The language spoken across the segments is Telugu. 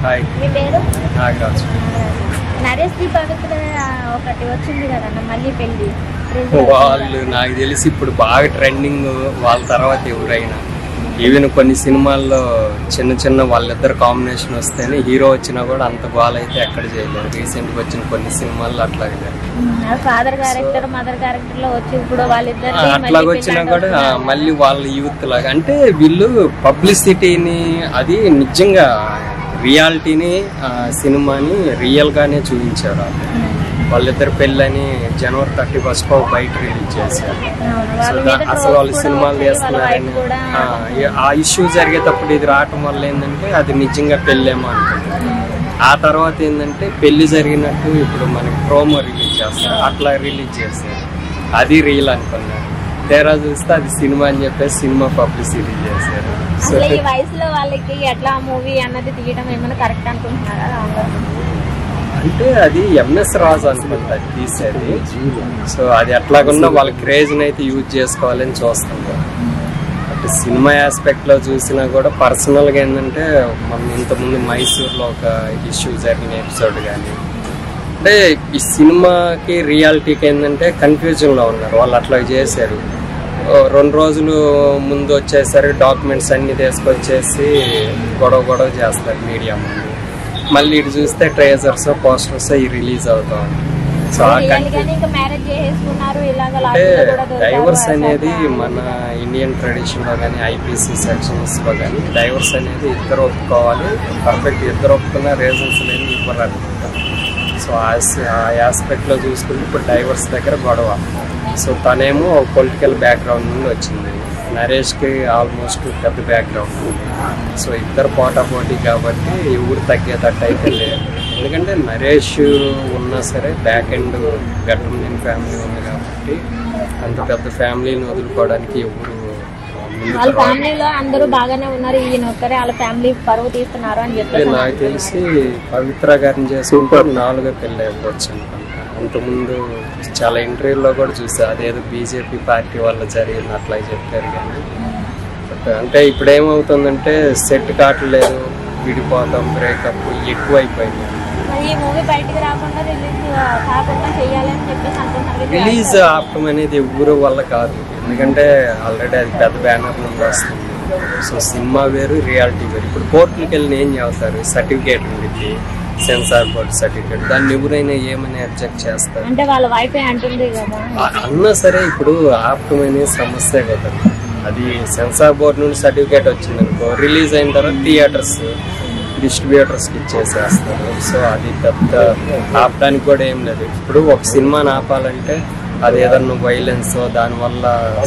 హాయ్ మీ పేరు నాగరాజు నరేష్ ది పవిత్ర ఒకటి వచ్చింది కదన్న మళ్ళీ పెళ్లి వాళ్ళు నాకు తెలిసి ఇప్పుడు బాగా ట్రెండింగ్ వాళ్ళ తర్వాత ఎవరైనా ఈవెన్ కొన్ని సినిమాల్లో చిన్న చిన్న వాళ్ళిద్దరు కాంబినేషన్ వస్తేనే హీరో వచ్చినా కూడా అంత బాల్ అయితే ఎక్కడ చేయలేదు రీసెంట్గా వచ్చిన కొన్ని సినిమాల్లో అట్లాగే ఫాదర్ క్యారెక్టర్ మదర్ క్యారెక్టర్ లో వచ్చి ఇప్పుడు వాళ్ళిద్దరు అట్లాగ వచ్చినా కూడా ఆ, మళ్ళీ వాళ్ళ యూత్ లాగా అంటే వీళ్ళు పబ్లిసిటీని అది నిజంగా రియాలిటీని ఆ, సినిమాని రియల్ గానే చూపించారు వాళ్ళు. వాళ్ళిద్దరు పెళ్ళని జనవరి థర్టీ ఫస్ట్ బయట రిలీజ్ చేశారు సో దా- అసలు వాళ్ళు సినిమాలు చేస్తున్నారని కూడా ఆ, ఈ- ఆ ఇష్యూ జరిగేటప్పుడు ఇది రావటం వల్ల ఏంటంటే అది నిజంగా పెళ్ళేమో అనుకుంటారు ఆ తర్వాత ఏంటంటే పెళ్లి జరిగినట్టు ఇప్పుడు మనకి ప్రోమో రిలీజ్ చేస్తారు అట్లా రిలీజ్ చేస్తారు అది రీల్ అనుకున్నారు తేరా చూస్తే అది సినిమా అని చెప్పేసి సినిమా పబ్లిసిటీ చేశారు సో అసలు ఈ వయసులో వాళ్ళకి ఎట్లా మూవీ అన్నది తీయడం ఏమైనా కరెక్ట్ అనుకుంటున్నారా రాంగ్ అంటే అది ఎంఎస్ రాజు అనుకుంటా అది తీసేది సో అది ఎట్లాగున్నా వాళ్ళ క్రేజ్ అయితే యూజ్ చేసుకోవాలని చూస్తున్నారు అంటే సినిమా ఆస్పెక్ట్ లో చూసినా కూడా పర్సనల్ గా ఏంటంటే మనం ఇంతకుముందు మైసూర్లో ఒక ఇష్యూ జరిగిన ఎపిసోడ్ కానీ అంటే ఈ సినిమాకి రియాలిటీకి ఏంటంటే కన్ఫ్యూజన్ లో ఉన్నారు వాళ్ళు అట్లా చేశారు ఓ రెండు రోజులు ముందు వచ్చేసరికి డాక్యుమెంట్స్ అన్ని తీసుకొచ్చేసి గొడవ గొడవ చేస్తారు మీడియా ముందు మళ్ళీ ఇటు చూస్తే ట్రేజర్స్ పోస్టర్స్ అవి రిలీజ్ అవుతాం సో ఆ రియల్ కన్ఫ్యూ గానే ఇంకా మ్యారేజ్ చేసేసుకున్నారు ఇలాగ అంటే లాస్ట్లో కూడా దొరికారు డైవర్స్ అసలు. అనేది మన ఇండియన్ ట్రెడిషన్ లో కానీ ఐపీసీ సెక్షన్స్ లో కానీ డైవర్స్ అనేది ఇద్దరు ఒప్పుకోవాలి పర్ఫెక్ట్ ఇద్దరు ఒప్పుకున్న రీజన్స్ లేని ఇవ్వరు అనుకుంటాం సో ఆ ఆస్పెక్ట్ లో చూసుకుంటే ఇప్పుడు డైవర్స్ దగ్గర గొడవ సో తనేమో పొలిటికల్ బ్యాక్గ్రౌండ్ నుండి వచ్చింది నరేష్ కి ఆల్మోస్ట్ పెద్ద బ్యాక్గ్రౌండ్ ఉంది సో ఇద్దరు పోటా పోటీ కాబట్టి ఎవరు తగ్గేటట్టు అయితే లేదు ఎందుకంటే నరేష్ ఉన్నా సరే బ్యాక్ ఎండ్ గడ్డం లేని ఫ్యామిలీ ఉంది కాబట్టి అంత పెద్ద ఫ్యామిలీని వదులుకోవడానికి ఎవరు ముందుకు వాళ్ళ రారు. ఫ్యామిలీలో అందరూ బాగానే ఉన్నారు ఈయన ఒక్కరే వాళ్ళ ఫ్యామిలీ పరువు తీస్తున్నారు అని అంటే చెప్పేసి నాకు తెలిసి పవిత్ర గారిని చేసుకుంటే నాలుగో పెళ్ళి అయిపోవచ్చు అనుకుంటా అంతకుముందు చాలా ఇంటర్వ్యూలో కూడా చూసా అదేదో బీజేపీ పార్టీ వల్ల జరిగింది అట్లా చెప్పారు కానీ బట్ అంటే ఇప్పుడు ఏమవుతుందంటే సెట్ కావట్లేదు విడిపోతాం బ్రేకప్ ఎక్కువ అయిపోయింది మరి ఈ మూవీ బయటికి రాకుండా రిలీజ్ కాకుండా చేయాలని చెప్పేసి అనుకుంటున్నారు రిలీజ్ ఆపటం అనేది ఎవరు వల్ల కాదు ఎందుకంటే ఆల్రెడీ అది పెద్ద బ్యానర్ నుండి వస్తుంది సో సినిమా వేరు రియాలిటీ వేరు ఇప్పుడు కోర్టులకు వెళ్ళి ఏం చేస్తారు సర్టిఫికేట్ ఉండిద్ది సెన్సార్ బోర్డ్ సర్టిఫికేట్ దాన్ని ఎవరైనా ఏమని అబ్జెక్ట్ చేస్తారు అంటే వాళ్ళ వైఫ్ అంటుంది కదా ఆ- అన్నా సరే ఇప్పుడు ఆపటం అనేది సమస్య కదా అది సెన్సార్ బోర్డ్ నుండి సర్టిఫికేట్ వచ్చిందనుకో రిలీజ్ అయిన తర్వాత థియేటర్స్ డిస్ట్రిబ్యూటర్స్కి ఇచ్చేసేస్తారు సో అది పెద్ద ఆపడానికి కూడా ఏం లేదు ఇప్పుడు ఒక సినిమాని ఆపాలంటే అది ఏదన్నా వైలెన్స్ దానివల్ల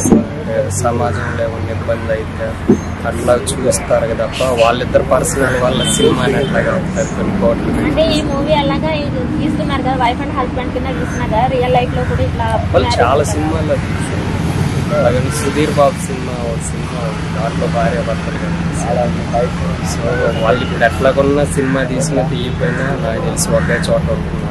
సమాజంలో ఏమన్నా ఇబ్బంది అయితే అట్లా చూస్తారు కదా తప్ప వాళ్ళిద్దరు పర్సనల్ వాళ్ళ సినిమాని అట్లాగా ఉంటారు కొన్ని కోట్లు అంటే ఈ మూవీ అలాగా ఇది తీస్తున్నారు కదా వైఫ్ అండ్ హస్బెండ్ కింద తీస్తున్నారు కదా రియల్ లైఫ్ లో కూడా ఇట్లా వాళ్ళు చాలా సినిమాల్లో తీశారు అలాగే సుధీర్ బాబు సినిమా ఒక సినిమా ఉంది. దాంట్లో భార్య భర్తలు కనిపిస్తారు. సో వాళ్ళు ఇప్పుడు ఎట్లాగున్నా సినిమా తీసినా తీయకపోయినా నాకు తెలిసి ఒకే చోట ఉంటున్నారు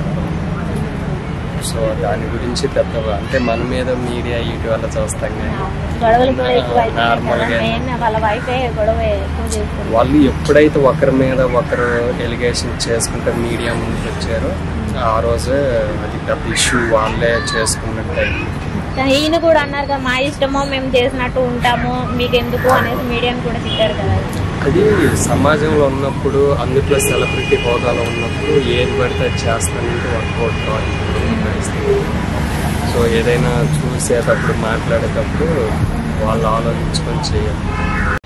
సో దాని గురించి పెద్దగా అంటే మన మీద మీడియా ఇటు వల్ల చూస్తాం కానీ గొడవలు కూడా ఎక్కువ Normal గా. మెయిన్ వాళ్ళ వైఫ్ గొడవ ఎక్కువ చేస్తుంది వాళ్ళు ఎప్పుడైతే ఒకరి మీద ఒకరు ఎలిగేషన్ చేసుకుంటే మీడియా ముందుకు వచ్చారో ఆ రోజే అది పెద్ద ఇష్యూ వాళ్ళే చేసుకున్నట్టు అయింది కానీ ఈయన కూడా అన్నారు కదా మా ఇష్టమో మేము చేసినట్టు ఉంటాము మీకు ఎందుకు అనేసి మీడియాని కూడా తిట్టారు కదా అది సమాజంలో ఉన్నప్పుడు అందులో సెలబ్రిటీ హోదాలో ఉన్నప్పుడు ఏది పడితే అది చేస్తానంటే వర్కౌట్ కావాలి సో ఏదైనా చూసేటప్పుడు మాట్లాడేటప్పుడు వాళ్ళు ఆలోచించుకొని చేయాలి